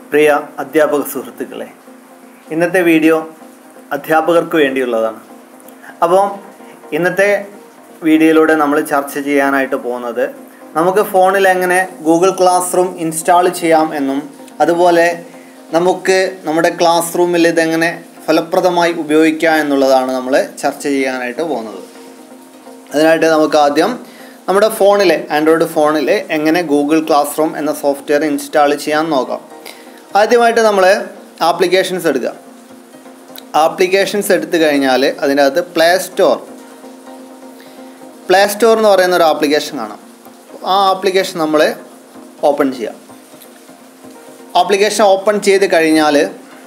പ്രിയ അധ്യാപക സുഹൃത്തുക്കളെ ഇന്നത്തെ വീഡിയോ അധ്യാപകർക്ക് വേണ്ടിയുള്ളതാണ് അപ്പോൾ ഇന്നത്തെ വീഡിയോയിലൂടെ നമ്മൾ ചർച്ച ചെയ്യാനായിട്ട് പോകുന്നത് നമുക്ക് ഫോണിൽ എങ്ങനെ ഗൂഗിൾ ക്ലാസ് റൂം ഇൻസ്റ്റാൾ ചെയ്യാം എന്നും അതുപോലെ നമുക്ക് നമ്മുടെ ക്ലാസ് റൂമിൽ ഇതെങ്ങനെ ഫലപ്രദമായി ഉപയോഗിക്കാം എന്നുള്ളതാണ് നമ്മൾ ചർച്ച ചെയ്യാനായിട്ട് പോകുന്നത് അതിനായിട്ട് നമുക്ക് ആദ്യം നമ്മുടെ ഫോണിൽ ആൻഡ്രോയിഡ് ഫോണിൽ എങ്ങനെ ഗൂഗിൾ ക്ലാസ് റൂം എന്ന സോഫ്റ്റ്വെയർ ഇൻസ്റ്റാൾ ചെയ്യാൻ നോക്കാം ആദ്യമായിട്ട് നമ്മൾ ആപ്ലിക്കേഷൻസ് എടുക്കുക ആപ്ലിക്കേഷൻസ് എടുത്തു കഴിഞ്ഞാൽ അതിൻ്റെ അകത്ത് പ്ലേ സ്റ്റോർ പ്ലേ സ്റ്റോർ എന്ന് പറയുന്ന ഒരു ആപ്ലിക്കേഷൻ കാണാം ആ ആപ്ലിക്കേഷൻ നമ്മൾ ഓപ്പൺ ചെയ്യാം ആപ്ലിക്കേഷൻ ഓപ്പൺ ചെയ്ത് കഴിഞ്ഞാൽ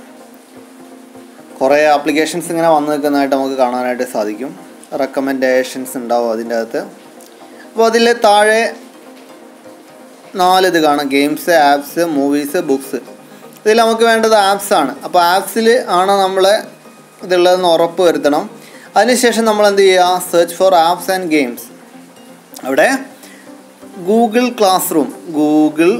കുറേ ആപ്ലിക്കേഷൻസ് ഇങ്ങനെ വന്നു നിൽക്കുന്നതായിട്ട് നമുക്ക് കാണാനായിട്ട് സാധിക്കും റെക്കമെൻഡേഷൻസ് ഉണ്ടാവും അതിൻ്റെ അകത്ത് അപ്പോൾ അതിൽ താഴെ നാലിത് കാണാം ഗെയിംസ് ആപ്സ് മൂവീസ് ബുക്സ് ഇതിൽ നമുക്ക് വേണ്ടത് ആപ്സ് ആണ് അപ്പോൾ ആപ്സിൽ ആണ് നമ്മൾ ഇതുള്ളതെന്ന് ഉറപ്പ് വരുത്തണം അതിനുശേഷം നമ്മൾ എന്ത് ചെയ്യുക search for apps and games അവിടെ Google classroom Google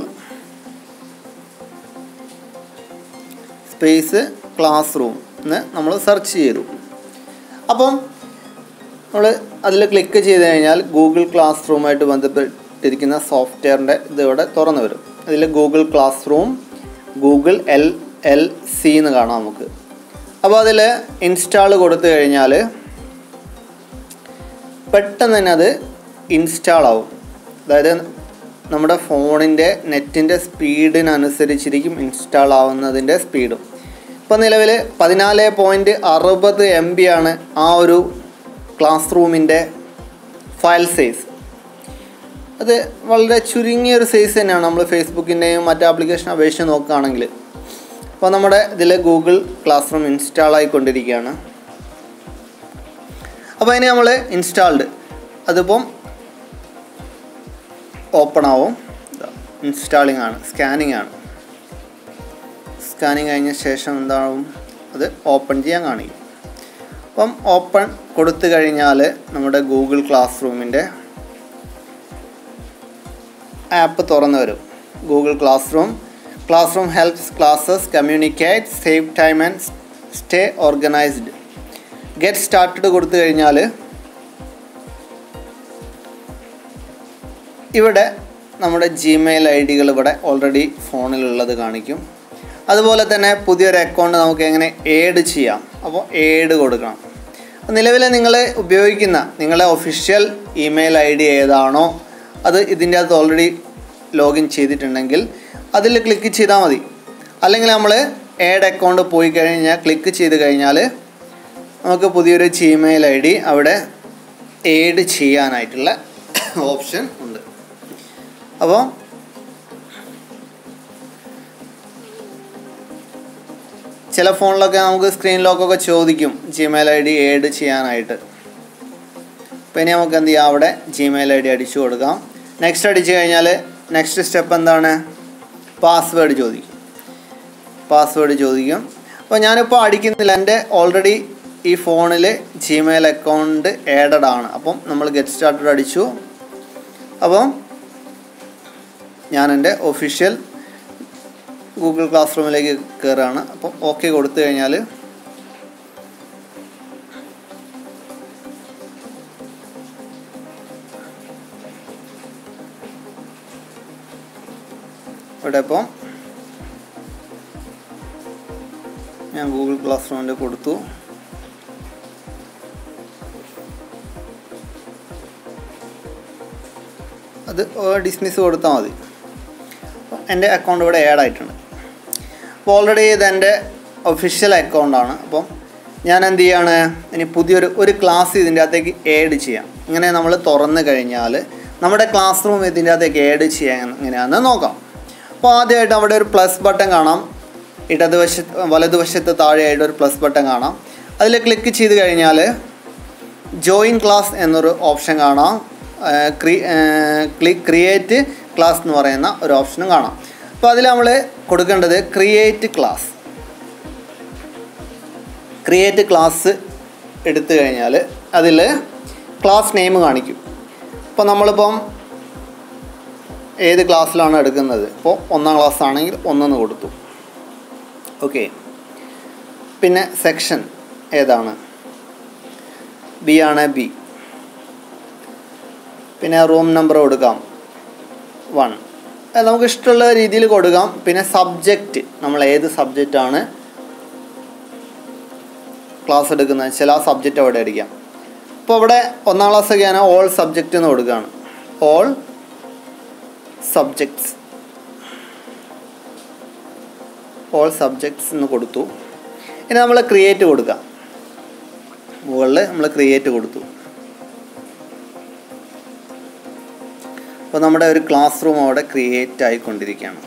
space classroom എന്ന് നമ്മൾ സെർച്ച് ചെയ്തു അപ്പം നമ്മൾ അതിൽ ക്ലിക്ക് ചെയ്ത് കഴിഞ്ഞാൽ ഗൂഗിൾ ക്ലാസ് റൂമായിട്ട് ബന്ധപ്പെട്ടിരിക്കുന്ന സോഫ്റ്റ്വെയറിൻ്റെ ഇത് ഇവിടെ തുറന്നു വരും അതിൽ Google classroom Google L L C എന്ന് കാണാം നമുക്ക് അപ്പോൾ അതിൽ ഇൻസ്റ്റാൾ കൊടുത്തു കഴിഞ്ഞാൽ പെട്ടെന്ന് തന്നെ അത് ഇൻസ്റ്റാൾ ആവും അതായത് നമ്മുടെ ഫോണിൻ്റെ നെറ്റിൻ്റെ സ്പീഡിനനുസരിച്ചിരിക്കും ഇൻസ്റ്റാൾ ആവുന്നതിൻ്റെ സ്പീഡും ഇപ്പോൾ നിലവിൽ പതിനാല് പോയിൻറ്റ് അറുപത് എം ബി ആണ് ആ ഒരു ക്ലാസ് റൂമിൻ്റെ ഫയൽ സൈസ് അത് വളരെ ചുരുങ്ങിയ ഒരു സൈസ് തന്നെയാണ് നമ്മൾ ഫേസ്ബുക്കിൻ്റെയും മറ്റ് ആപ്ലിക്കേഷൻ അപേക്ഷിച്ച് നോക്കുകയാണെങ്കിൽ അപ്പോൾ നമ്മുടെ ഇതിൽ ഗൂഗിൾ ക്ലാസ് റൂം ഇൻസ്റ്റാൾ ആയിക്കൊണ്ടിരിക്കുകയാണ് അപ്പോൾ അതിന് നമ്മൾ ഇൻസ്റ്റാൾഡ് അതിപ്പം ഓപ്പൺ ആവും ഇൻസ്റ്റാളിംഗ് ആണ് സ്കാനിങ് ആണ് സ്കാനിങ് കഴിഞ്ഞ ശേഷം എന്താവും അത് ഓപ്പൺ ചെയ്യാൻ കാണിക്കും അപ്പം ഓപ്പൺ കൊടുത്തു കഴിഞ്ഞാൽ നമ്മുടെ ഗൂഗിൾ ക്ലാസ് റൂമിൻ്റെ ആപ്പ് തുറന്നു വരും Google classroom classroom helps classes communicate save time and stay organised get started കൊടുത്തു കഴിഞ്ഞാൽ ഇവിടെ നമ്മുടെ ജിമെയിൽ ഐ ഡികൾ ഇവിടെ ഓൾറെഡി ഫോണിലുള്ളത് കാണിക്കും അതുപോലെ തന്നെ പുതിയൊരു അക്കൗണ്ട് നമുക്ക് എങ്ങനെ ഏഡ് ചെയ്യാം അപ്പോൾ ഏഡ് കൊടുക്കണം നിലവിൽ നിങ്ങൾ ഉപയോഗിക്കുന്ന നിങ്ങളുടെ ഒഫീഷ്യൽ ഇമെയിൽ ഐ ഡി ഏതാണോ അത് ഇതിൻ്റെ അകത്ത് ഓൾറെഡി ലോഗിൻ ചെയ്തിട്ടുണ്ടെങ്കിൽ അതിൽ ക്ലിക്ക് ചെയ്താൽ മതി അല്ലെങ്കിൽ നമ്മൾ ഏഡ് അക്കൗണ്ട് പോയി കഴിഞ്ഞാൽ ക്ലിക്ക് ചെയ്ത് കഴിഞ്ഞാൽ നമുക്ക് പുതിയൊരു ജിമെയിൽ ഐ ഡി അവിടെ ഏഡ് ചെയ്യാനായിട്ടുള്ള ഓപ്ഷൻ ഉണ്ട് അപ്പോൾ ചില ഫോണിലൊക്കെ നമുക്ക് സ്ക്രീൻ ലോക്കൊക്കെ ചോദിക്കും ജിമെയിൽ ഐ ഡി ഏഡ് ചെയ്യാനായിട്ട് അപ്പോൾ ഇനി നമുക്ക് എന്ത് ചെയ്യാം അവിടെ ജിമെയിൽ ഐ ഡി അടിച്ചു കൊടുക്കാം നെക്സ്റ്റ് അടിച്ചു കഴിഞ്ഞാൽ നെക്സ്റ്റ് സ്റ്റെപ്പ് എന്താണ് പാസ്വേഡ് ചോദിക്കും പാസ്വേഡ് ചോദിക്കും അപ്പോൾ ഞാനിപ്പോൾ അടിക്കുന്നില്ല എൻ്റെ ഓൾറെഡി ഈ ഫോണിൽ ജിമെയിൽ അക്കൗണ്ട് ഏഡഡ് ആണ് അപ്പം നമ്മൾ ഗെറ്റ് സ്റ്റാർട്ടഡ് അടിച്ചു അപ്പം ഞാൻ എൻ്റെ ഒഫീഷ്യൽ ഗൂഗിൾ ക്ലാസ് റൂമിലേക്ക് കയറുകയാണ് അപ്പം ഓക്കെ കൊടുത്തു കഴിഞ്ഞാൽ ഇവിടെ ഇപ്പം ഞാൻ ഗൂഗിൾ ക്ലാസ് റൂമിൽ കൊടുത്തു അത് ഡിസ്മിസ് കൊടുത്താൽ മതി എൻ്റെ അക്കൗണ്ട് ഇവിടെ ആഡ് ആയിട്ടുണ്ട് അപ്പോൾ ഓൾറെഡി ഇത് എൻ്റെ ഒഫീഷ്യൽ അക്കൗണ്ടാണ് അപ്പം ഞാൻ എന്ത് ചെയ്യാണ് ഇനി പുതിയൊരു ഒരു ക്ലാസ് ഇതിൻ്റെ അകത്തേക്ക് ആഡ് ചെയ്യാം ഇങ്ങനെ നമ്മൾ തുറന്നു കഴിഞ്ഞാൽ നമ്മുടെ ക്ലാസ് റൂം ഇതിൻ്റെ അകത്തേക്ക് ആഡ് ചെയ്യാൻ എങ്ങനെയാണെന്ന് നോക്കാം അപ്പോൾ ആദ്യമായിട്ട് അവിടെ ഒരു പ്ലസ് ബട്ടൺ കാണാം ഇടതുവശത്ത് വലതുവശത്ത് താഴെയായിട്ട് ഒരു പ്ലസ് ബട്ടൺ കാണാം അതിൽ ക്ലിക്ക് ചെയ്ത് കഴിഞ്ഞാൽ ജോയിൻ ക്ലാസ് എന്നൊരു ഓപ്ഷൻ കാണാം ക്ലിക്ക് ക്രിയേറ്റ് ക്ലാസ് എന്ന് പറയുന്ന ഒരു ഓപ്ഷനും കാണാം അപ്പോൾ അതിൽ നമ്മൾ കൊടുക്കേണ്ടത് ക്രിയേറ്റ് ക്ലാസ് ക്രിയേറ്റ് ക്ലാസ് എടുത്തു കഴിഞ്ഞാൽ അതിൽ ക്ലാസ് നെയിം കാണിക്കും അപ്പോൾ നമ്മളിപ്പം ഏത് ക്ലാസ്സിലാണ് എടുക്കുന്നത് ഇപ്പോൾ ഒന്നാം ക്ലാസ് ആണെങ്കിൽ ഒന്നെന്ന് കൊടുത്തു ഓക്കെ പിന്നെ സെക്ഷൻ ഏതാണ് ബി ആണ് ബി പിന്നെ റൂം നമ്പർ കൊടുക്കാം വൺ അത് നമുക്ക് ഇഷ്ടമുള്ള രീതിയിൽ കൊടുക്കാം പിന്നെ സബ്ജക്റ്റ് നമ്മൾ ഏത് സബ്ജക്റ്റാണ് ക്ലാസ് എടുക്കുന്നത് ചില ആ സബ്ജക്റ്റ് അവിടെ അടിക്കാം അപ്പോൾ ഇവിടെ ഒന്നാം ക്ലാസ് ഒക്കെ ഞാൻ ഓൾ സബ്ജക്റ്റ് എന്ന് കൊടുക്കുകയാണ് ഓൾ സബ്ജക്ട്സ് ഓൾ സബ്ജക്ട്സ് എന്ന് കൊടുത്തു ഇനി നമ്മൾ ക്രിയേറ്റ് കൊടുക്കാം മുകളിൽ നമ്മൾ ക്രിയേറ്റ് കൊടുത്തു അപ്പോൾ നമ്മുടെ ഒരു ക്ലാസ് റൂം അവിടെ ക്രിയേറ്റ് ആയിക്കൊണ്ടിരിക്കുകയാണ്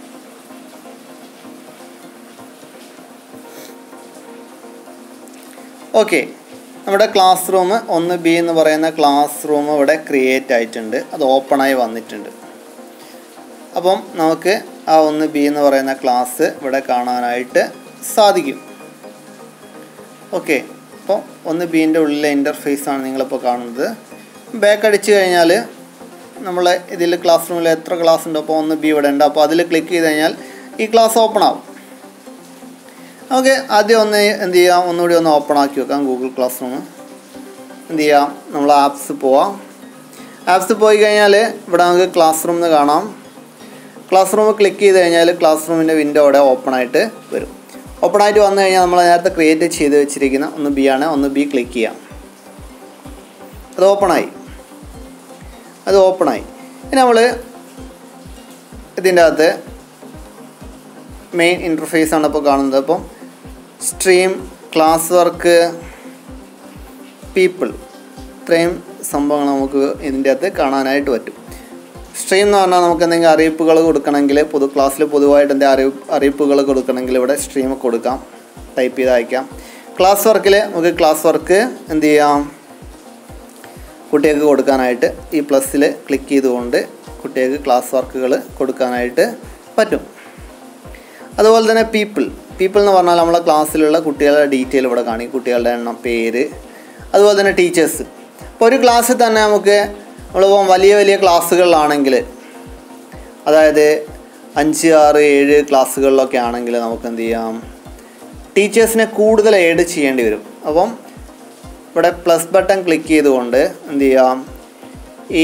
ഓക്കെ നമ്മുടെ ക്ലാസ് റൂം ഒന്ന് ബി എന്ന് പറയുന്ന ക്ലാസ് റൂം ഇവിടെ ക്രിയേറ്റ് ആയിട്ടുണ്ട് അത് ഓപ്പണായി വന്നിട്ടുണ്ട് അപ്പം നമുക്ക് ആ ഒന്ന് ബി എന്ന് പറയുന്ന ക്ലാസ് ഇവിടെ കാണാനായിട്ട് സാധിക്കും ഓക്കെ അപ്പോൾ ഒന്ന് ബീൻ്റെ ഉള്ളിലെ ഇൻ്റർഫേസ് ആണ് നിങ്ങളിപ്പോൾ കാണുന്നത് ബാക്ക് അടിച്ചു കഴിഞ്ഞാൽ നമ്മൾ ഇതിൽ ക്ലാസ് റൂമിൽ എത്ര ക്ലാസ് ഉണ്ട് അപ്പോൾ ഒന്ന് ബി ഇവിടെ ഉണ്ട് അപ്പോൾ അതിൽ ക്ലിക്ക് ചെയ്ത് കഴിഞ്ഞാൽ ഈ ക്ലാസ് ഓപ്പൺ ആവും നമുക്ക് ആദ്യം ഒന്ന് എന്ത് ചെയ്യാം ഒന്നുകൂടി ഒന്ന് ഓപ്പൺ ആക്കി വെക്കാം ഗൂഗിൾ ക്ലാസ് റൂം എന്ത് ചെയ്യാം നമ്മൾ ആപ്സ് പോവാം ആപ്സ് പോയി കഴിഞ്ഞാൽ ഇവിടെ നമുക്ക് ക്ലാസ് റൂം എന്ന് കാണാം ക്ലാസ് റൂം ക്ലിക്ക് ചെയ്ത് കഴിഞ്ഞാൽ ക്ലാസ് റൂമിൻ്റെ വിൻഡോ അവിടെ ഓപ്പൺ ആയിട്ട് വരും ഓപ്പൺ ആയിട്ട് വന്നു കഴിഞ്ഞാൽ നമ്മൾ നേരത്തെ ക്രിയേറ്റ് ചെയ്ത് വെച്ചിരിക്കുന്ന ഒന്ന് ബി ആണ് ഒന്ന് ബി ക്ലിക്ക് ചെയ്യാം അത് ഓപ്പണായി അത് ഓപ്പണായി ഇനി നമ്മൾ ഇതിൻ്റെ അകത്ത് മെയിൻ ഇൻ്റർഫേസ് ആണ് ഇപ്പോൾ കാണുന്നത് അപ്പം സ്ട്രീം ക്ലാസ് വർക്ക് പീപ്പിൾ ഇത്രയും സംഭവങ്ങൾ നമുക്ക് ഇതിൻ്റെ അകത്ത് കാണാനായിട്ട് പറ്റും സ്ട്രീം എന്ന് പറഞ്ഞാൽ നമുക്ക് എന്തെങ്കിലും അറിയിപ്പുകൾ കൊടുക്കണമെങ്കിൽ പൊതു ക്ലാസ്സിൽ പൊതുവായിട്ട് എന്തെങ്കിലും അറിയിപ്പ് അറിയിപ്പുകൾ കൊടുക്കണമെങ്കിൽ ഇവിടെ സ്ട്രീം കൊടുക്കാം ടൈപ്പ് ചെയ്ത് അയക്കാം ക്ലാസ് വർക്കിൽ നമുക്ക് ക്ലാസ് വർക്ക് എന്ത് ചെയ്യാം കുട്ടികൾക്ക് കൊടുക്കാനായിട്ട് ഈ പ്ലസ്സിൽ ക്ലിക്ക് ചെയ്തുകൊണ്ട് കുട്ടികൾക്ക് ക്ലാസ് വർക്കുകൾ കൊടുക്കാനായിട്ട് പറ്റും അതുപോലെ തന്നെ പീപ്പിൾ പീപ്പിൾ എന്ന് പറഞ്ഞാൽ നമ്മളെ ക്ലാസ്സിലുള്ള കുട്ടികളുടെ ഡീറ്റെയിൽ ഇവിടെ കാണും കുട്ടികളുടെ എണ്ണം പേര് അതുപോലെ തന്നെ ടീച്ചേഴ്സ് അപ്പോൾ ഒരു ക്ലാസ്സിൽ തന്നെ നമുക്ക് നമ്മളിപ്പോൾ വലിയ വലിയ ക്ലാസ്സുകളിലാണെങ്കിൽ അതായത് അഞ്ച് ആറ് ഏഴ് ക്ലാസ്സുകളിലൊക്കെ ആണെങ്കിൽ നമുക്ക് എന്ത് ചെയ്യാം ടീച്ചേഴ്സിനെ കൂടുതൽ ഏഡ് ചെയ്യേണ്ടി വരും അപ്പം ഇവിടെ പ്ലസ് ബട്ടൺ ക്ലിക്ക് ചെയ്തുകൊണ്ട് എന്ത് ചെയ്യാം ഈ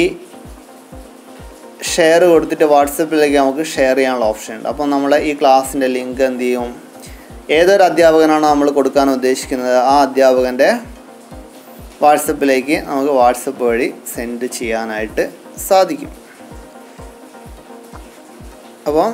ഷെയർ കൊടുത്തിട്ട് വാട്സപ്പിലേക്ക് നമുക്ക് ഷെയർ ചെയ്യാനുള്ള ഓപ്ഷൻ ഉണ്ട് അപ്പം നമ്മൾ ഈ ക്ലാസ്സിൻ്റെ ലിങ്ക് എന്ത് ചെയ്യും ഏതൊരു അധ്യാപകനാണോ നമ്മൾ കൊടുക്കാൻ ഉദ്ദേശിക്കുന്നത് ആ അധ്യാപകൻ്റെ വാട്സപ്പിലേക്ക് നമുക്ക് വാട്സപ്പ് വഴി സെൻഡ് ചെയ്യാനായിട്ട് സാധിക്കും അപ്പോൾ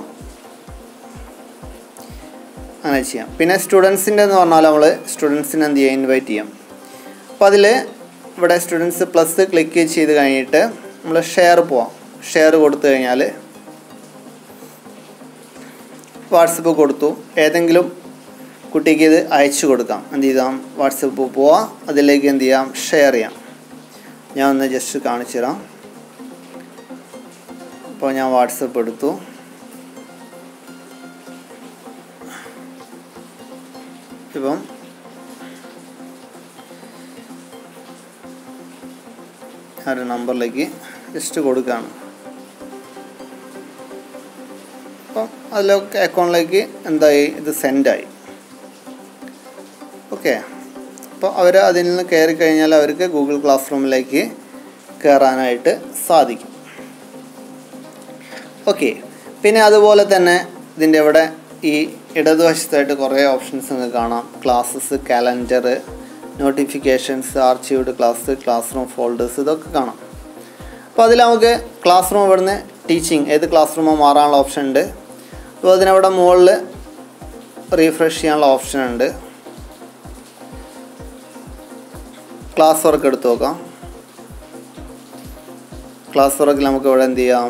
അങ്ങനെ ചെയ്യാം പിന്നെ സ്റ്റുഡൻസിൻ്റെ എന്ന് പറഞ്ഞാൽ നമ്മൾ സ്റ്റുഡൻസിനെ എന്ത് ചെയ്യാം ഇൻവൈറ്റ് ചെയ്യാം അപ്പോൾ അതിൽ ഇവിടെ സ്റ്റുഡൻസ് പ്ലസ് ക്ലിക്ക് ചെയ്ത് കഴിഞ്ഞിട്ട് നമ്മൾ ഷെയർ പോവാം ഷെയർ കൊടുത്തു കഴിഞ്ഞാൽ വാട്സപ്പ് കൊടുത്തു ഏതെങ്കിലും കുട്ടിക്ക് ഇത് അയച്ചു കൊടുക്കാം എന്ത് ചെയ്താം വാട്സപ്പ് പോവാം അതിലേക്ക് എന്ത് ചെയ്യാം ഷെയർ ചെയ്യാം ഞാൻ ഒന്ന് ജസ്റ്റ് കാണിച്ചു തരാം അപ്പോൾ ഞാൻ വാട്സപ്പ് എടുത്തു ഇപ്പം ആ ഒരു നമ്പറിലേക്ക് ജസ്റ്റ് കൊടുക്കുകയാണ് അപ്പം അതിലൊക്കെ അക്കൗണ്ടിലേക്ക് എന്തായി ഇത് സെൻഡായി ഓക്കെ അപ്പോൾ അവർ അതിൽ നിന്ന് കയറി കഴിഞ്ഞാൽ അവർക്ക് ഗൂഗിൾ ക്ലാസ് റൂമിലേക്ക് കയറാനായിട്ട് സാധിക്കും ഓക്കെ പിന്നെ അതുപോലെ തന്നെ ഇതിൻ്റെ ഇവിടെ ഈ ഇടതുവശത്തായിട്ട് കുറേ ഓപ്ഷൻസ് നിങ്ങൾക്ക് കാണാം classes calendar notifications archived class classroom folders ഇതൊക്കെ കാണാം അപ്പോൾ അതിൽ നമുക്ക് ക്ലാസ് റൂം ഇവിടുന്ന് ടീച്ചിങ് ഏത് ക്ലാസ് റൂമോ മാറാനുള്ള ഓപ്ഷൻ ഉണ്ട് അപ്പോൾ അതിനവിടെ മുകളിൽ റീഫ്രഷ് ചെയ്യാനുള്ള ഓപ്ഷൻ ഉണ്ട് ക്ലാസ് വർക്ക് എടുത്ത് നോക്കാം ക്ലാസ് വർക്കിൽ നമുക്ക് ഇവിടെ എന്ത് ചെയ്യാം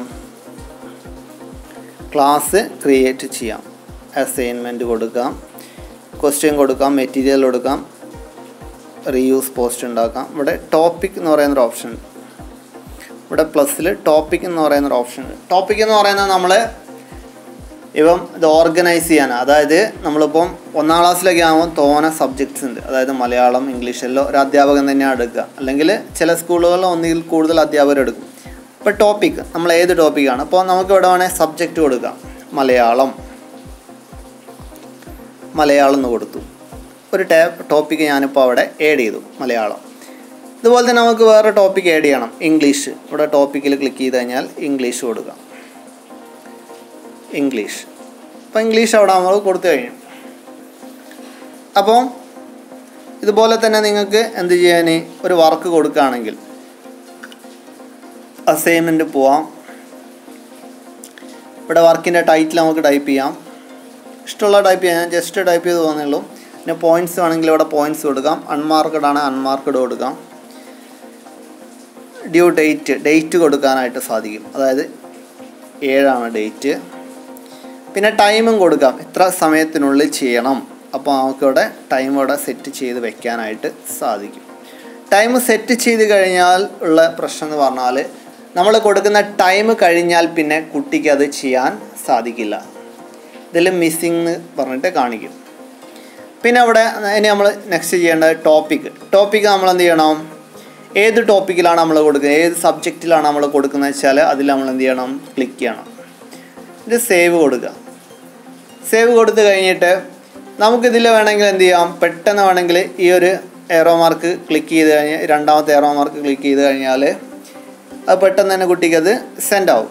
ക്ലാസ് ക്രിയേറ്റ് ചെയ്യാം അസൈൻമെൻറ്റ് കൊടുക്കാം ക്വസ്റ്റ്യൻ കൊടുക്കാം മെറ്റീരിയൽ കൊടുക്കാം റീയൂസ് പോസ്റ്റ് ഉണ്ടാക്കാം ഇവിടെ ടോപ്പിക് എന്ന് പറയുന്നൊരു ഓപ്ഷൻ ഉണ്ട് ഇവിടെ പ്ലസ്സിൽ ടോപ്പിക് എന്ന് പറയുന്നൊരു ഓപ്ഷൻ ഉണ്ട് ടോപ്പിക് എന്ന് പറയുന്നത് നമ്മൾ ഇപ്പം ഇത് ഓർഗനൈസ് ചെയ്യാനാണ് അതായത് നമ്മളിപ്പം ഒന്നാം ക്ലാസ്സിലൊക്കെ ആകുമ്പോൾ തോന സബ്ജക്ട്സ് ഉണ്ട് അതായത് മലയാളം ഇംഗ്ലീഷെല്ലോ ഒരു അധ്യാപകൻ തന്നെയാണ് എടുക്കുക അല്ലെങ്കിൽ ചില സ്കൂളുകളിൽ ഒന്നിൽ കൂടുതൽ അധ്യാപകർ എടുക്കും ഇപ്പോൾ ടോപ്പിക് നമ്മൾ ഏത് ടോപ്പിക്കാണ് അപ്പോൾ നമുക്ക് ഇവിടെ വേണേൽ സബ്ജക്റ്റ് കൊടുക്കാം മലയാളം മലയാളം എന്ന് കൊടുത്തു ഒരു ടേ ടോപ്പിക്ക് ഞാനിപ്പോൾ അവിടെ ആഡ് ചെയ്തു മലയാളം ഇതുപോലെ തന്നെ നമുക്ക് വേറെ ടോപ്പിക്ക് ആഡ് ചെയ്യണം ഇംഗ്ലീഷ് ഇവിടെ ടോപ്പിക്കിൽ ക്ലിക്ക് ചെയ്ത് കഴിഞ്ഞാൽ ഇംഗ്ലീഷ് കൊടുക്കാം ഇംഗ്ലീഷ് അപ്പോൾ ഇംഗ്ലീഷ് അവിടെ നമ്മൾ കൊടുത്തു കഴിഞ്ഞു അപ്പോൾ ഇതുപോലെ തന്നെ നിങ്ങൾക്ക് എന്ത് ചെയ്യാൻ ഒരു വർക്ക് കൊടുക്കുകയാണെങ്കിൽ അസൈൻമെൻറ്റ് പോവാം ഇവിടെ വർക്കിൻ്റെ ടൈറ്റിൽ നമുക്ക് ടൈപ്പ് ചെയ്യാം ഇഷ്ടമുള്ള ടൈപ്പ് ചെയ്യാം ഞാൻ ജസ്റ്റ് ടൈപ്പ് ചെയ്ത് പോകുന്നുള്ളൂ പിന്നെ പോയിൻറ്റ്സ് വേണമെങ്കിൽ ഇവിടെ പോയിൻറ്റ്സ് കൊടുക്കാം അൺമാർക്കഡ് ആണ് അൺമാർക്കഡ് കൊടുക്കാം ഡ്യൂ ഡേറ്റ് ഡേറ്റ് കൊടുക്കാനായിട്ട് സാധിക്കും അതായത് ഏഴാണ് ഡേറ്റ് പിന്നെ ടൈമും കൊടുക്കാം ഇത്ര സമയത്തിനുള്ളിൽ ചെയ്യണം അപ്പോൾ നമുക്കിവിടെ ടൈം ഇവിടെ സെറ്റ് ചെയ്ത് വെക്കാനായിട്ട് സാധിക്കും ടൈം സെറ്റ് ചെയ്ത് കഴിഞ്ഞാൽ ഉള്ള പ്രശ്നം എന്ന് പറഞ്ഞാൽ നമ്മൾ കൊടുക്കുന്ന ടൈം കഴിഞ്ഞാൽ പിന്നെ കുട്ടിക്ക് അത് ചെയ്യാൻ സാധിക്കില്ല ഇതിൽ മിസ്സിങ് എന്ന് പറഞ്ഞിട്ട് കാണിക്കും പിന്നെ അവിടെ ഇനി നമ്മൾ നെക്സ്റ്റ് ചെയ്യേണ്ടത് ടോപ്പിക്ക് ടോപ്പിക്ക് നമ്മൾ എന്ത് ചെയ്യണം ഏത് ടോപ്പിക്കിലാണ് നമ്മൾ കൊടുക്കുന്നത് ഏത് സബ്ജക്റ്റിലാണ് നമ്മൾ കൊടുക്കുന്നത് വെച്ചാൽ അതിൽ നമ്മൾ എന്ത് ചെയ്യണം ക്ലിക്ക് ചെയ്യണം ഇത് സേവ് കൊടുക്കുക സേവ് കൊടുത്തു കഴിഞ്ഞിട്ട് നമുക്കിതിൽ വേണമെങ്കിൽ എന്ത് ചെയ്യാം പെട്ടെന്ന് വേണമെങ്കിൽ ഈ ഒരു എയറോ മാർക്ക് ക്ലിക്ക് ചെയ്ത് കഴിഞ്ഞ് രണ്ടാമത്തെ എയറോ മാർക്ക് ക്ലിക്ക് ചെയ്ത് കഴിഞ്ഞാൽ അത് പെട്ടെന്ന് തന്നെ കുട്ടിക്ക് അത് സെൻഡ് ആവും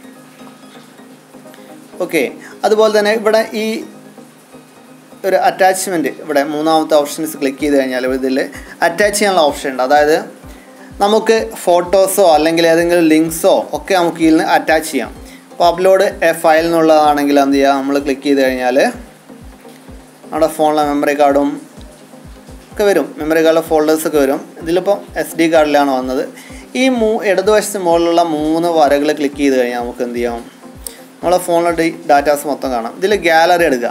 ഓക്കെ അതുപോലെ തന്നെ ഇവിടെ ഈ ഒരു അറ്റാച്ച്മെൻറ്റ് ഇവിടെ മൂന്നാമത്തെ ഓപ്ഷൻസ് ക്ലിക്ക് ചെയ്ത് കഴിഞ്ഞാൽ ഇതിൽ അറ്റാച്ച് ചെയ്യാനുള്ള ഓപ്ഷൻ ഉണ്ട് അതായത് നമുക്ക് ഫോട്ടോസോ അല്ലെങ്കിൽ ഏതെങ്കിലും ലിങ്ക്സോ ഒക്കെ നമുക്ക് ഇതിൽ നിന്ന് അറ്റാച്ച് ചെയ്യാം അപ്പോൾ അപ്ലോഡ് എ ഫയൽ എന്നുള്ളതാണെങ്കിൽ എന്ത് ചെയ്യുക നമ്മൾ ക്ലിക്ക് ചെയ്ത് കഴിഞ്ഞാൽ നമ്മുടെ ഫോണിലെ മെമ്മറി കാർഡും ഒക്കെ വരും മെമ്മറി കാർഡിലെ ഫോൾഡേഴ്സ് ഒക്കെ വരും ഇതിലിപ്പോൾ എസ് ഡി കാർഡിലാണ് വന്നത് ഈ മൂ ഇടതുവശത്ത് മുകളിലുള്ള മൂന്ന് വരകൾ ക്ലിക്ക് ചെയ്ത് കഴിഞ്ഞാൽ നമുക്ക് എന്ത് ചെയ്യാം നമ്മളെ ഫോണിലെ ഡാറ്റാസ് മൊത്തം കാണാം ഇതിൽ ഗാലറി എടുക്കുക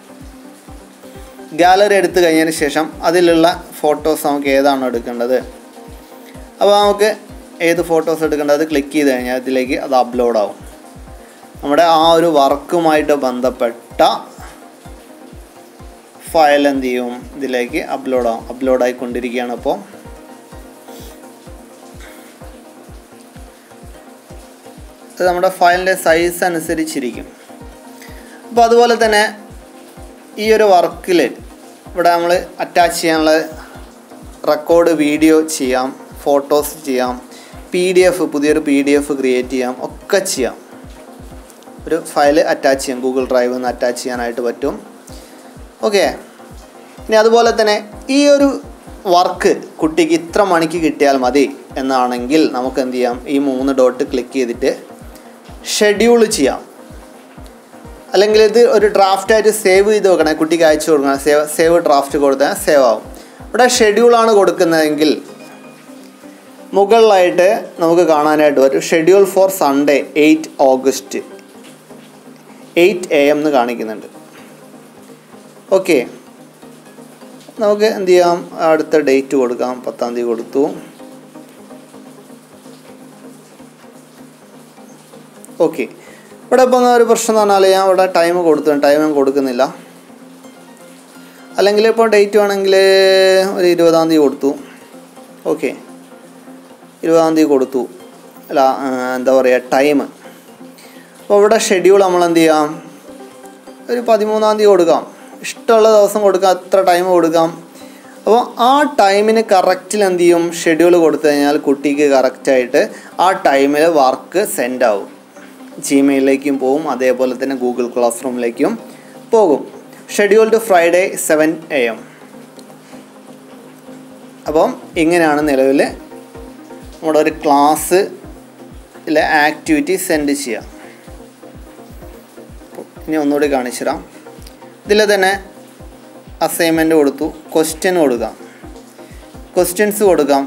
ഗാലറി എടുത്തു കഴിഞ്ഞതിന് ശേഷം അതിലുള്ള ഫോട്ടോസ് നമുക്ക് ഏതാണോ എടുക്കേണ്ടത് അപ്പോൾ നമുക്ക് ഏത് ഫോട്ടോസ് എടുക്കേണ്ടത് ക്ലിക്ക് ചെയ്ത് കഴിഞ്ഞാൽ ഇതിലേക്ക് അത് അപ്ലോഡ് ആവും നമ്മുടെ ആ ഒരു വർക്കുമായിട്ട് ബന്ധപ്പെട്ട ഫയൽ എന്ത് ചെയ്യും ഇതിലേക്ക് അപ്ലോഡ് ആവും അപ്ലോഡ് ആയിക്കൊണ്ടിരിക്കുകയാണ് ഇപ്പോൾ ഇത് നമ്മുടെ ഫയലിൻ്റെ സൈസ് അനുസരിച്ചിരിക്കും അപ്പോൾ അതുപോലെ തന്നെ ഈ ഒരു വർക്കിൽ ഇവിടെ നമ്മൾ അറ്റാച്ച് ചെയ്യാനുള്ള റെക്കോർഡ് വീഡിയോ ചെയ്യാം ഫോട്ടോസ് ചെയ്യാം പി ഡി എഫ് പുതിയൊരു പി ഡി എഫ് ക്രിയേറ്റ് ചെയ്യാം ഒക്കെ ചെയ്യാം ഒരു ഫയൽ അറ്റാച്ച് ചെയ്യാം ഗൂഗിൾ ഡ്രൈവ് നിന്ന് അറ്റാച്ച് ചെയ്യാനായിട്ട് പറ്റും ഓക്കെ ഇനി അതുപോലെ തന്നെ ഈ ഒരു വർക്ക് കുട്ടിക്ക് ഇത്ര മണിക്ക് കിട്ടിയാൽ മതി എന്നാണെങ്കിൽ നമുക്ക് എന്ത് ചെയ്യാം ഈ മൂന്ന് ഡോട്ട് ക്ലിക്ക് ചെയ്തിട്ട് ഷെഡ്യൂൾ ചെയ്യാം അല്ലെങ്കിൽ ഇത് ഒരു ഡ്രാഫ്റ്റായിട്ട് സേവ് ചെയ്ത് വെക്കണേ കുട്ടിക്ക് അയച്ചു കൊടുക്കണം സേവ് സേവ് ഡ്രാഫ്റ്റ് കൊടുത്താൽ സേവ് ആവും ഇവിടെ ഷെഡ്യൂളാണ് കൊടുക്കുന്നതെങ്കിൽ മുകളിലായിട്ട് നമുക്ക് കാണാനായിട്ട് വരും schedule for Sunday eight August eight A M എന്ന് കാണിക്കുന്നുണ്ട് ഓക്കെ നമുക്ക് എന്ത് ചെയ്യാം അടുത്ത ഡേറ്റ് കൊടുക്കാം പത്താം തീയതി കൊടുത്തു ഓക്കെ ഇവിടെ ഇപ്പോൾ ഒരു പ്രശ്നം എന്ന് പറഞ്ഞാൽ ഞാൻ ഇവിടെ ടൈം കൊടുത്തു ടൈം കൊടുക്കുന്നില്ല അല്ലെങ്കിൽ ഇപ്പോൾ ഡേറ്റ് വേണമെങ്കിൽ ഒരു ഇരുപതാം തീയതി കൊടുത്തു ഓക്കെ ഇരുപതാം തീയതി കൊടുത്തു അല്ല ആ, എന്താ പറയുക ടൈം അപ്പോൾ ഇവിടെ ഷെഡ്യൂൾ നമ്മൾ എന്ത് ചെയ്യാം ഒരു പതിമൂന്നാം തീയതി കൊടുക്കാം ഇഷ്ടമുള്ള ദിവസം കൊടുക്കാം അത്ര ടൈം കൊടുക്കാം അപ്പോൾ ആ ടൈമിന് കറക്റ്റിൽ എന്ത് ചെയ്യും ഷെഡ്യൂൾ കൊടുത്തു കഴിഞ്ഞാൽ കുട്ടിക്ക് കറക്റ്റായിട്ട് ആ ടൈമിൽ വർക്ക് സെൻഡ് ആവും ജിമെയിലിലേക്കും പോകും അതേപോലെ തന്നെ ഗൂഗിൾ ക്ലാസ് റൂമിലേക്കും പോകും scheduled Friday seven A M അപ്പം ഇങ്ങനെയാണ് നിലവിൽ നമ്മുടെ ഒരു ക്ലാസ് ആക്ടിവിറ്റി സെൻഡ് ചെയ്യുക ഇനി ഒന്നുകൂടി കാണിച്ചു തരാം ഇതിൽ തന്നെ അസൈൻമെൻറ്റ് കൊടുത്തു ക്വസ്റ്റ്യൻ കൊടുക്കാം ക്വസ്റ്റ്യൻസ് കൊടുക്കാം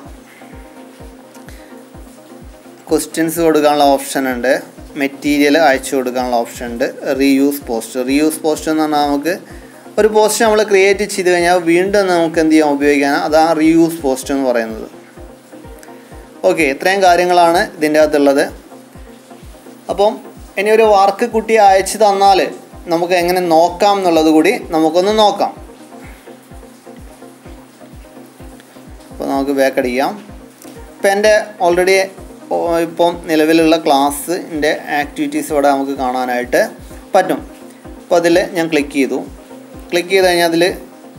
ക്വസ്റ്റ്യൻസ് കൊടുക്കാനുള്ള ഓപ്ഷൻ ഉണ്ട് മെറ്റീരിയൽ അയച്ചു കൊടുക്കാനുള്ള ഓപ്ഷൻ ഉണ്ട് റീയൂസ് പോസ്റ്റ് റീയൂസ് പോസ്റ്റ് എന്ന് പറഞ്ഞാൽ നമുക്ക് ഒരു പോസ്റ്റ് നമ്മൾ ക്രിയേറ്റ് ചെയ്ത് കഴിഞ്ഞാൽ വീണ്ടും നമുക്ക് എന്ത് ചെയ്യാം ഉപയോഗിക്കാൻ അതാണ് റീയൂസ് പോസ്റ്റ് എന്ന് പറയുന്നത് ഓക്കെ ഇത്രയും കാര്യങ്ങളാണ് ഇതിൻ്റെ അകത്തുള്ളത് അപ്പം ഇനി ഒരു വർക്ക് കുട്ടി അയച്ചു തന്നാൽ നമുക്ക് എങ്ങനെ നോക്കാം എന്നുള്ളത് കൂടി നമുക്കൊന്ന് നോക്കാം അപ്പോൾ നമുക്ക് ബാക്ക് അടിക്കാം ഇപ്പം എൻ്റെ ഓൾറെഡി ഇപ്പം നിലവിലുള്ള ക്ലാസ്സിൻ്റെ ആക്ടിവിറ്റീസ് ഇവിടെ നമുക്ക് കാണാനായിട്ട് പറ്റും അപ്പോൾ അതിൽ ഞാൻ ക്ലിക്ക് ചെയ്തു ക്ലിക്ക് ചെയ്ത് കഴിഞ്ഞാൽ അതിൽ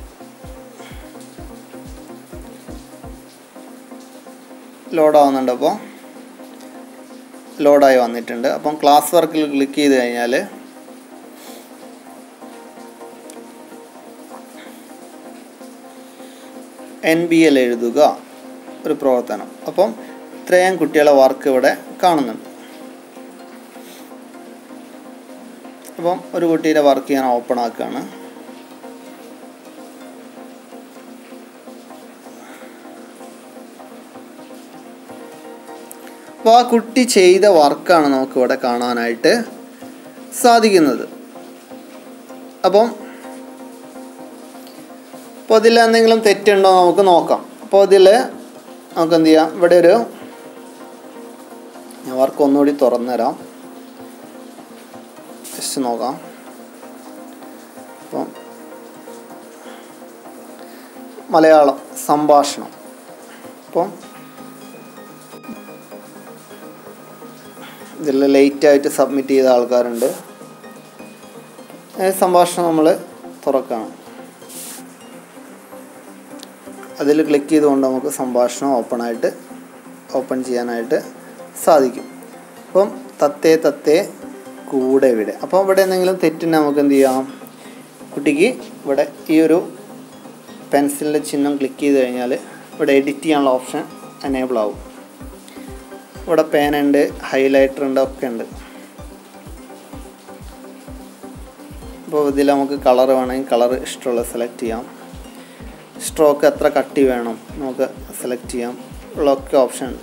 ലോഡാവുന്നുണ്ട് അപ്പോൾ ലോഡായി വന്നിട്ടുണ്ട് അപ്പം ക്ലാസ് വർക്കിൽ ക്ലിക്ക് ചെയ്ത് കഴിഞ്ഞാൽ എൻ ബി എൽ എഴുതുക ഒരു പ്രവർത്തനം അപ്പം ഇത്രയും കുട്ടികളെ വർക്ക് ഇവിടെ കാണുന്നുണ്ട് അപ്പം ഒരു കുട്ടീൻ്റെ വർക്ക് ഞാൻ ഓപ്പൺ ആക്കുകയാണ് അപ്പോൾ ആ കുട്ടി ചെയ്ത വർക്കാണ് നമുക്ക് ഇവിടെ കാണാനായിട്ട് സാധിക്കുന്നത് അപ്പം അപ്പോൾ ഇതിൽ എന്തെങ്കിലും തെറ്റുണ്ടോ നമുക്ക് നോക്കാം അപ്പോൾ ഇതിൽ നമുക്ക് എന്ത് ചെയ്യാം ഇവിടെ ഒരു ഞാൻ വർക്ക് ഒന്നുകൂടി തുറന്നു തരാം ജസ്റ്റ് നോക്കാം അപ്പം മലയാളം സംഭാഷണം അപ്പം ഇതിൽ ലേറ്റായിട്ട് സബ്മിറ്റ് ചെയ്ത ആൾക്കാരുണ്ട് ഈ സംഭാഷണം നമ്മൾ തുറക്കണം അതിൽ ക്ലിക്ക് ചെയ്തുകൊണ്ട് നമുക്ക് സംഭാഷണം ഓപ്പൺ ആയിട്ട് ഓപ്പൺ ചെയ്യാനായിട്ട് സാധിക്കും അപ്പം തത്തേ തത്തേ കൂടെ ഇവിടെ അപ്പോൾ ഇവിടെ എന്തെങ്കിലും തെറ്റിന് നമുക്ക് എന്ത് ചെയ്യാം കുട്ടിക്ക് ഇവിടെ ഈ ഒരു പെൻസിലിൻ്റെ ചിഹ്നം ക്ലിക്ക് ചെയ്ത് കഴിഞ്ഞാൽ ഇവിടെ എഡിറ്റ് ചെയ്യാനുള്ള ഓപ്ഷൻ എനേബിൾ ആവും ഇവിടെ പേന ഉണ്ട് ഹൈലൈറ്റർ ഉണ്ട് ഒക്കെ ഉണ്ട് അപ്പോൾ ഇതിൽ നമുക്ക് കളർ വേണമെങ്കിൽ കളർ ഇഷ്ടമുള്ള സെലക്ട് ചെയ്യാം സ്ട്രോക്ക് എത്ര കട്ടി വേണം നമുക്ക് സെലക്ട് ചെയ്യാം ഉള്ളൊക്കെ ഓപ്ഷൻ ഉണ്ട്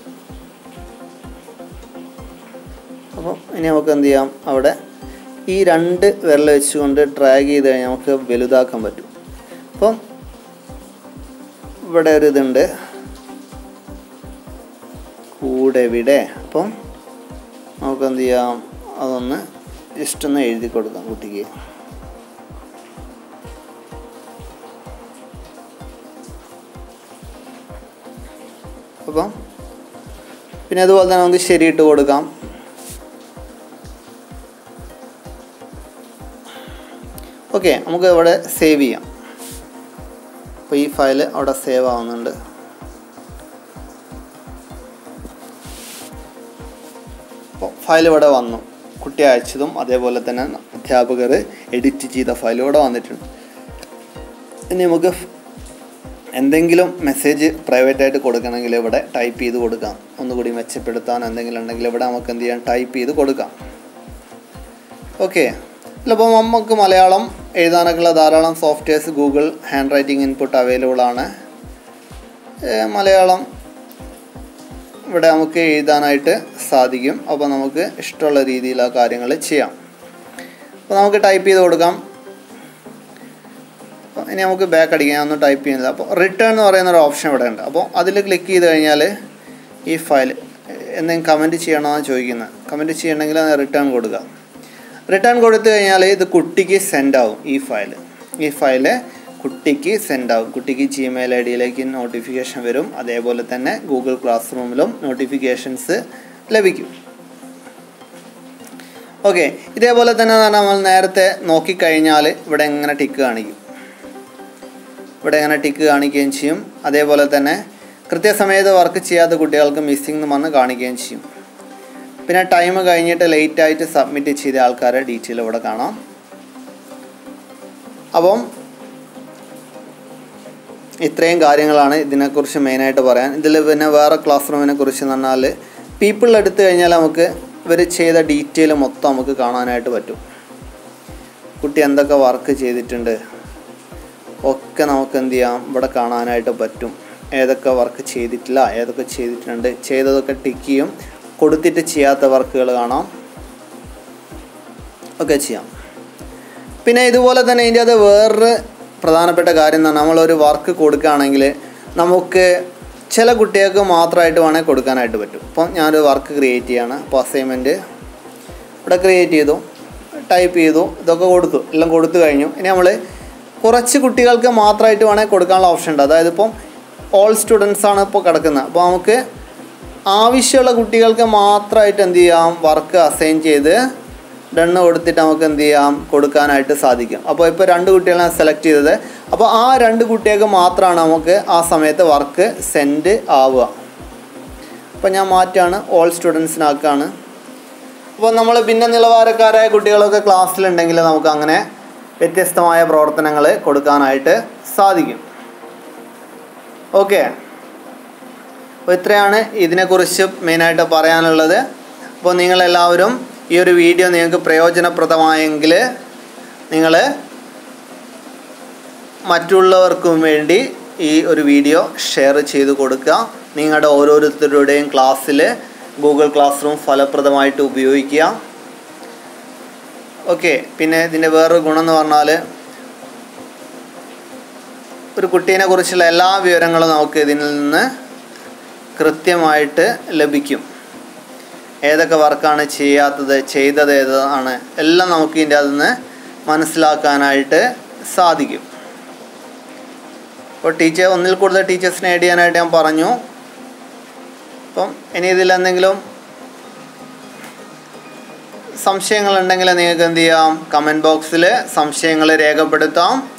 അപ്പോൾ ഇനി നമുക്ക് എന്ത് ചെയ്യാം അവിടെ ഈ രണ്ട് വിരൽ വെച്ചുകൊണ്ട് ഡ്രാഗ് ചെയ്ത് കഴിഞ്ഞാൽ നമുക്ക് വലുതാക്കാൻ പറ്റും അപ്പം ഇവിടെ ഒരു ഇതുണ്ട് കൂടെ ഇവിടെ അപ്പം നമുക്ക് എന്ത് ചെയ്യാം അതൊന്ന് ജസ്റ്റ് ഒന്ന് എഴുതി കൊടുക്കാം കുട്ടിക്ക് അപ്പം പിന്നെ അതുപോലെ തന്നെ നമുക്ക് ശരിയിട്ട് കൊടുക്കാം ഓക്കെ നമുക്ക് ഇവിടെ സേവ് ചെയ്യാം അപ്പോൾ ഈ ഫയൽ അവിടെ സേവ് ആവുന്നുണ്ട് അപ്പോൾ ഫയൽ ഇവിടെ വന്നു കുട്ടി അയച്ചതും അതേപോലെ തന്നെ അധ്യാപകർ എഡിറ്റ് ചെയ്ത ഫയൽ ഇവിടെ വന്നിട്ടുണ്ട് ഇനി നമുക്ക് എന്തെങ്കിലും മെസ്സേജ് പ്രൈവറ്റായിട്ട് കൊടുക്കണമെങ്കിൽ ഇവിടെ ടൈപ്പ് ചെയ്ത് കൊടുക്കാം ഒന്നുകൂടി മെച്ചപ്പെടുത്താൻ എന്തെങ്കിലും ഉണ്ടെങ്കിൽ ഇവിടെ നമുക്ക് എന്ത് ചെയ്യാം ടൈപ്പ് ചെയ്ത് കൊടുക്കാം ഓക്കെ ചിലപ്പോൾ നമുക്ക് മലയാളം എഴുതാനൊക്കെയുള്ള ധാരാളം softwares Google handwriting input available ആണ് മലയാളം ഇവിടെ നമുക്ക് എഴുതാനായിട്ട് സാധിക്കും അപ്പോൾ നമുക്ക് ഇഷ്ടമുള്ള രീതിയിൽ ആ കാര്യങ്ങൾ ചെയ്യാം അപ്പോൾ നമുക്ക് ടൈപ്പ് ചെയ്ത് കൊടുക്കാം ഇനി നമുക്ക് ബാക്ക് അടിക്കാൻ ഒന്ന് ടൈപ്പ് ചെയ്യുന്നത് അപ്പോൾ റിട്ടേൺ എന്ന് പറയുന്ന ഒരു ഓപ്ഷൻ ഇവിടെ ഉണ്ട് അപ്പോൾ അതിൽ ക്ലിക്ക് ചെയ്ത് കഴിഞ്ഞാൽ ഈ ഫയൽ എന്തെങ്കിലും കമൻറ്റ് ചെയ്യണമെന്ന് ചോദിക്കുന്നത് കമൻറ്റ് ചെയ്യണമെങ്കിൽ അത് റിട്ടേൺ കൊടുക്കുക റിട്ടേൺ കൊടുത്തു കഴിഞ്ഞാൽ ഇത് കുട്ടിക്ക് സെൻഡ് ആവും ഈ ഫയൽ ഈ ഫയല് കുട്ടിക്ക് സെൻഡ് ആവും കുട്ടിക്ക് ജിമെയിൽ ഐ ഡിയിലേക്ക് നോട്ടിഫിക്കേഷൻ വരും അതേപോലെ തന്നെ ഗൂഗിൾ ക്ലാസ് റൂമിലും നോട്ടിഫിക്കേഷൻസ് ലഭിക്കും ഓക്കെ ഇതേപോലെ തന്നെ നമ്മൾ നേരത്തെ നോക്കിക്കഴിഞ്ഞാൽ ഇവിടെ എങ്ങനെ ടിക്ക് കാണിക്കും ഇവിടെ എങ്ങനെ ടിക്ക് കാണിക്കുകയും ചെയ്യും അതേപോലെ തന്നെ കൃത്യസമയത്ത് വർക്ക് ചെയ്യാത്ത കുട്ടികൾക്ക് മിസ്സിംഗ് എന്ന് പറഞ്ഞ് കാണിക്കുകയും ചെയ്യും പിന്നെ ടൈം കഴിഞ്ഞിട്ട് ലേറ്റ് ആയിട്ട് സബ്മിറ്റ് ചെയ്ത ആൾക്കാരെ ഡീറ്റെയിൽ ഇവിടെ കാണാം അപ്പം ഇത്രയും കാര്യങ്ങളാണ് ഇതിനെക്കുറിച്ച് മെയിനായിട്ട് പറയാൻ ഇതിൽ പിന്നെ വേറെ ക്ലാസ് റൂമിനെ കുറിച്ച് എന്ന് പറഞ്ഞാൽ പീപ്പിൾ എടുത്തു കഴിഞ്ഞാൽ നമുക്ക് ഇവർ ചെയ്ത ഡീറ്റെയിൽ മൊത്തം നമുക്ക് കാണാനായിട്ട് പറ്റും കുട്ടി എന്തൊക്കെ വർക്ക് ചെയ്തിട്ടുണ്ട് ഒക്കെ നമുക്ക് എന്ത് ചെയ്യാം ഇവിടെ കാണാനായിട്ട് പറ്റും ഏതൊക്കെ വർക്ക് ചെയ്തിട്ടില്ല ഏതൊക്കെ ചെയ്തിട്ടുണ്ട് ചെയ്തതൊക്കെ ടിക്ക് ചെയ്യും കൊടുത്തിട്ട് ചെയ്യാത്ത വർക്കുകൾ കാണാം ഒക്കെ ചെയ്യാം പിന്നെ ഇതുപോലെ തന്നെ ഇതിൻ്റെ അത് വേറൊരു പ്രധാനപ്പെട്ട കാര്യം എന്ന് പറഞ്ഞാൽ നമ്മളൊരു വർക്ക് കൊടുക്കുകയാണെങ്കിൽ നമുക്ക് ചില കുട്ടികൾക്ക് മാത്രമായിട്ട് വേണമെങ്കിൽ കൊടുക്കാനായിട്ട് പറ്റും ഇപ്പം ഞാനൊരു വർക്ക് ക്രിയേറ്റ് ചെയ്യാണ് അപ്പോൾ അസൈൻമെൻറ്റ് ഇവിടെ ക്രിയേറ്റ് ചെയ്തു ടൈപ്പ് ചെയ്തു ഇതൊക്കെ കൊടുത്തു എല്ലാം കൊടുത്തു കഴിഞ്ഞു ഇനി നമ്മൾ കുറച്ച് കുട്ടികൾക്ക് മാത്രമായിട്ട് വേണമെങ്കിൽ കൊടുക്കാനുള്ള ഓപ്ഷൻ ഉണ്ട് അതായത് ഇപ്പം ഓൾ സ്റ്റുഡൻസ് ആണ് ഇപ്പോൾ കിടക്കുന്നത് അപ്പോൾ നമുക്ക് ആവശ്യമുള്ള കുട്ടികൾക്ക് മാത്രമായിട്ട് എന്ത് ചെയ്യാം വർക്ക് അസൈൻ ചെയ്ത് ഡണ്ണ് കൊടുത്തിട്ട് നമുക്ക് എന്ത് ചെയ്യാം കൊടുക്കാനായിട്ട് സാധിക്കും അപ്പോൾ ഇപ്പോൾ രണ്ട് കുട്ടികളാണ് സെലക്ട് ചെയ്തത് അപ്പോൾ ആ രണ്ട് കുട്ടികൾക്ക് മാത്രമാണ് നമുക്ക് ആ സമയത്ത് വർക്ക് സെൻഡ് ആവുക അപ്പോൾ ഞാൻ മാറ്റാണ് ഓൾ സ്റ്റുഡൻസിനാക്കാണ് അപ്പോൾ നമ്മൾ ഭിന്ന നിലവാരക്കാരായ കുട്ടികളൊക്കെ ക്ലാസ്സിലുണ്ടെങ്കിൽ നമുക്ക് അങ്ങനെ വ്യത്യസ്തമായ പ്രവർത്തനങ്ങൾ കൊടുക്കാനായിട്ട് സാധിക്കും ഓക്കെ അപ്പോൾ ഇത്രയാണ് ഇതിനെക്കുറിച്ച് മെയിനായിട്ട് പറയാനുള്ളത് അപ്പോൾ നിങ്ങളെല്ലാവരും ഈ ഒരു വീഡിയോ നിങ്ങൾക്ക് പ്രയോജനപ്രദമായെങ്കിൽ നിങ്ങൾ മറ്റുള്ളവർക്കും വേണ്ടി ഈ ഒരു വീഡിയോ ഷെയർ ചെയ്ത് കൊടുക്കുക നിങ്ങളുടെ ഓരോരുത്തരുടെയും ക്ലാസ്സിൽ ഗൂഗിൾ ക്ലാസ് റൂം ഫലപ്രദമായിട്ട് ഉപയോഗിക്കുക ഓക്കെ പിന്നെ ഇതിൻ്റെ വേറൊരു ഗുണം എന്ന് പറഞ്ഞാൽ ഒരു കുട്ടീനെ കുറിച്ചുള്ള എല്ലാ വിവരങ്ങളും നമുക്ക് ഇതിൽ നിന്ന് കൃത്യമായിട്ട് ലഭിക്കും ഏതൊക്കെ വർക്കാണ് ചെയ്യാത്തത് ചെയ്തത് ഏതാണ് എല്ലാം നമുക്ക് ഇതിൻ്റെ അതിൽ നിന്ന് മനസ്സിലാക്കാനായിട്ട് സാധിക്കും അപ്പോൾ ടീച്ചർ ഒന്നിൽ കൂടുതൽ ടീച്ചേഴ്സിനെ ആഡ് ചെയ്യാനായിട്ട് ഞാൻ പറഞ്ഞു അപ്പം ഇനി ഇതിൽ എന്തെങ്കിലും സംശയങ്ങളുണ്ടെങ്കിൽ നിങ്ങൾക്ക് എന്ത് ചെയ്യാം കമൻറ്റ് ബോക്സിൽ സംശയങ്ങൾ രേഖപ്പെടുത്താം